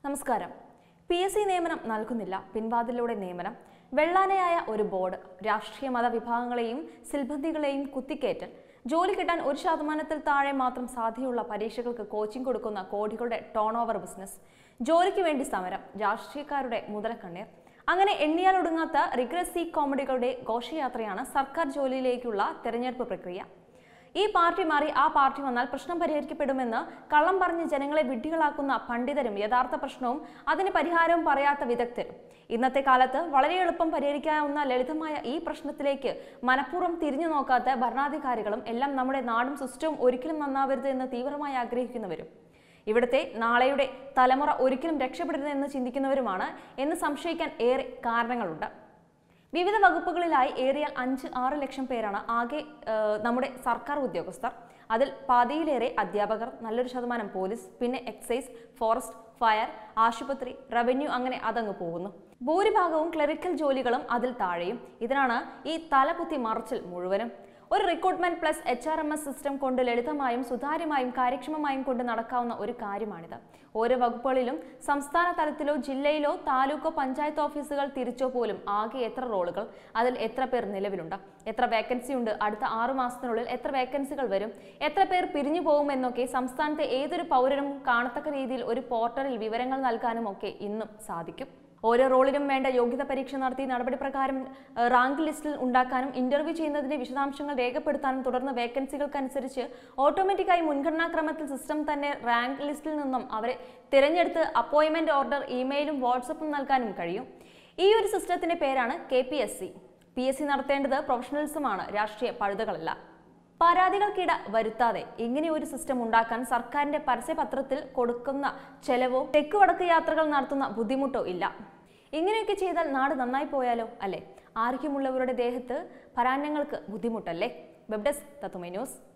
നമസ്കാരം P S C നിയമനം നൽകുന്നില്ല പിൻവാതിലൂടെ നിയമനം വെള്ളാനയായ ഒരു ബോർഡ് രാഷ്ട്രീയ മത വിഭാഗങ്ങളെയും സിൽബന്ധികളെയും കുത്തിക്കേറ്റൽ ജോലി കിട്ടാൻ ഒരു ശതമാനത്തിൽ താഴെ മാത്രം സാധ്യതയുള്ള പരീക്ഷകൾക്ക് കോച്ചിംഗ് കൊടുക്കുന്ന കോടികളുടെ ടേൺ ഓവർ ബിസിനസ് ജോലിക്ക് വേണ്ടി സമരം രാഷ്ട്രീയക്കാരുടെ മുതലക്കണ്ണീർ അങ്ങനെ എണ്ണിയാൽ ഒടുങ്ങാത്ത റിഗ്രസി കോമഡികളുടെ ഘോഷയാത്രയാണ് സർക്കാർ ജോലിയിലേക്കുള്ള തെരഞ്ഞെടുപ്പ് പ്രക്രിയ ഈ പാർട്ടി മാറി ആ പാർട്ടി വന്നാൽ പ്രശ്നം പരിഹരിക്കപ്പെടുമെന്ന് കള്ളം പറഞ്ഞ് ജനങ്ങളെ വിഡ്ഢികളാക്കുന്ന പണ്ഡിതരും യഥാർത്ഥ പ്രശ്നവും അതിന് പരിഹാരവും പറയാത്ത വിദഗ്ധരും ഇന്നത്തെ കാലത്ത് വളരെ എളുപ്പം പരിഹരിക്കാവുന്ന ലളിതമായ ഈ പ്രശ്നത്തിലേക്ക് മനഃപൂർവ്വം തിരിഞ്ഞു നോക്കാത്ത ഭരണാധികാരികളും എല്ലാം നമ്മുടെ നാടും സിസ്റ്റവും ഒരിക്കലും നന്നാവരുത് എന്ന് തീവ്രമായി ആഗ്രഹിക്കുന്നവരും ഇവിടുത്തെ നാളെയുടെ തലമുറ ഒരിക്കലും രക്ഷപ്പെടരുതെന്ന് ചിന്തിക്കുന്നവരുമാണ് എന്ന് സംശയിക്കാൻ ഏറെ കാരണങ്ങളുണ്ട് വിവിധ വകുപ്പുകളിലായി ഏറിയാൽ അഞ്ച് ആറ് ലക്ഷം പേരാണ് ആകെ ഏഹ്, നമ്മുടെ സർക്കാർ ഉദ്യോഗസ്ഥർ അതിൽ പാതിയിലേറെ അധ്യാപകർ നല്ലൊരു ശതമാനം പോലീസ് പിന്നെ എക്സൈസ് ഫോറസ്റ്റ് ഫയർ ആശുപത്രി റവന്യൂ അങ്ങനെ അതങ്ങ് പോകുന്നു ഭൂരിഭാഗവും ക്ലറിക്കൽ ജോലികളും അതിൽ താഴെയും ഇതിനാണ് ഈ തലകുത്തി മറിച്ചിൽ മുഴുവനും ഒരു recruitment plus H R M S system കൊണ്ട് ലളിതമായും സുതാര്യമായും കാര്യക്ഷമമായും കൊണ്ട് നടക്കാവുന്ന ഒരു കാര്യമാണിത് ഓരോ വകുപ്പുകളിലും സംസ്ഥാന തലത്തിലോ ജില്ലയിലോ താലൂക്കോ പഞ്ചായത്ത് ഓഫീസുകൾ തിരിച്ചോ പോലും ആകെ എത്ര റോളുകൾ അതിൽ എത്ര പേർ നിലവിലുണ്ട് എത്ര വേക്കൻസി ഉണ്ട് അടുത്ത ആറു മാസത്തിനുള്ളിൽ എത്ര വേക്കൻസികൾ വരും എത്ര പേർ പിരിഞ്ഞു പോകുമെന്നൊക്കെ സംസ്ഥാനത്തെ ഏതൊരു പൗരനും കാണത്തക്ക രീതിയിൽ ഒരു പോർട്ടലിൽ വിവരങ്ങൾ നൽകാനും ഒക്കെ ഇന്നും സാധിക്കും ഓരോ റോളിനും വേണ്ട യോഗ്യത പരീക്ഷ നടത്തി നടപടി പ്രകാരം ഏഹ്, റാങ്ക് ലിസ്റ്റിൽ ഉണ്ടാക്കാനും ഇന്റർവ്യൂ ചെയ്യുന്നതിന്റെ വിശദാംശങ്ങൾ രേഖപ്പെടുത്താനും തുടർന്ന് വേക്കൻസികൾക്കനുസരിച്ച് ഓട്ടോമാറ്റിക്കായി മുൻഗണനാക്രമത്തിൽ സിസ്റ്റം തന്നെ റാങ്ക് ലിസ്റ്റിൽ നിന്നും അവരെ തിരഞ്ഞെടുത്ത് അപ്പോയിന്റ്മെന്റ് ഓർഡർ ഇമെയിലും വാട്സപ്പും നൽകാനും കഴിയും ഈ ഒരു സിസ്റ്റത്തിന്റെ പേരാണ് K P S C P S C നടത്തേണ്ടത് പ്രൊഫഷണലിസമാണ് രാഷ്ട്രീയ പഴുതുകളല്ല പരാതികൾക്കിട വരുത്താതെ ഇങ്ങനെ ഒരു സിസ്റ്റം ഉണ്ടാക്കാൻ സർക്കാരിന്റെ പരസ്യപത്രത്തിൽ കൊടുക്കുന്ന ചെലവോ തെക്ക് വടക്ക് യാത്രകൾ നടത്തുന്ന ബുദ്ധിമുട്ടോ ഇല്ല ഇങ്ങനെയൊക്കെ ചെയ്താൽ നാട് നന്നായി പോയാലോ അല്ലേ ആർക്കുമുള്ളവരുടെ ദേഹത്ത് പരാന്നങ്ങൾക്ക് ബുദ്ധിമുട്ടല്ലേ വെബ് ഡെസ്ക് തത്തുമൈ ന്യൂസ്